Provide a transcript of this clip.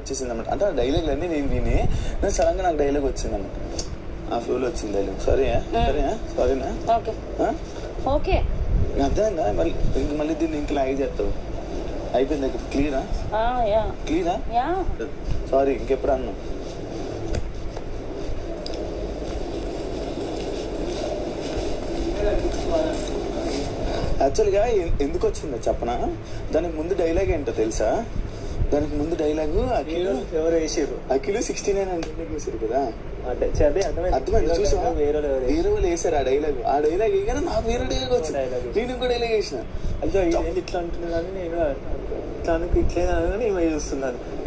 వచ్చేసింది అనమాట అంటే ఆ డైలాగ్ అన్నీ నేను విని నేను సడన్ గా నాకు డైలాగ్ వచ్చింది అనమాట ఆ ఫ్లోలో వచ్చింది డైలాగ్ సారీ సరే సారీనా ఓకే ఓకే అర్థమైందా మళ్ళీ ఇంక మళ్ళీ దీన్ని ఇంకా లాగ్ చేస్తావు అయిపోయింది క్లియరా ఆ, యా క్లియరా యా సారీ ఇంకెప్పుడు అన్నా యాక్చువల్గా ఎ- ఎందుకు వచ్చిందో చెప్పనా దానికి ముందు డైలాగ్ ఏంటో తెలుసా దానికి ముందు డైలాగు అఖిలు ఎవరు వేసారు అఖిలు సిక్స్టీ నైన్ అంటే వేసారు కదా అంటే అదే అర్థమైంది అర్థమైంది చూసా వేరే వాళ్ళు ఎవరు వేరే వాళ్ళు వేసారు ఆ డైలాగ్ ఆ డైలాగ్ వేయగానే నాకు వేరే డైలాగ్ వచ్చింది Dialogue. నేను ఇంకో డైలాగ్ వేసిన అయ్యో ఇది ఇట్లా అంటున్నాను నేను ఇట్లా అనుకు ఇట్లే అని నేను చూస్తున్నాను